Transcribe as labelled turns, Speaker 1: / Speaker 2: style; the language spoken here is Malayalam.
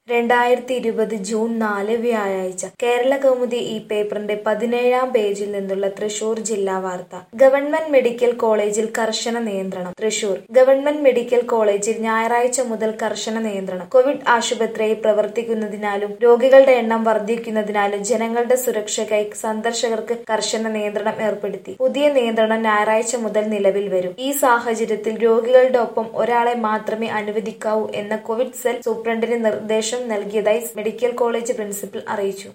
Speaker 1: രണ്ടായിരത്തി ഇരുപത് ജൂൺ നാല് വ്യാഴാഴ്ച കേരള കൗമുദി ഈ പേപ്പറിന്റെ പതിനേഴാം പേജിൽ നിന്നുള്ള തൃശൂർ ജില്ലാ വാർത്ത ഗവൺമെന്റ് മെഡിക്കൽ കോളേജിൽ കർശന നിയന്ത്രണം തൃശൂർ ഗവൺമെന്റ് മെഡിക്കൽ കോളേജിൽ ഞായറാഴ്ച മുതൽ കർശന നിയന്ത്രണം കോവിഡ് ആശുപത്രിയായി പ്രവർത്തിക്കുന്നതിനാലും രോഗികളുടെ എണ്ണം വർദ്ധിക്കുന്നതിനാലും ജനങ്ങളുടെ സുരക്ഷയ്ക്കായി സന്ദർശകർക്ക് കർശന നിയന്ത്രണം ഏർപ്പെടുത്തി പുതിയ നിയന്ത്രണം ഞായറാഴ്ച മുതൽ നിലവിൽ വരും ഈ സാഹചര്യത്തിൽ രോഗികളുടെ ഒപ്പം ഒരാളെ മാത്രമേ അനുവദിക്കാവൂ എന്ന കോവിഡ് സെൽ സൂപ്രണ്ടിന് നിർദ്ദേശം നൽകിയതായി മെഡിക്കൽ കോളേജ് പ്രിൻസിപ്പൽ അറിയിച്ചു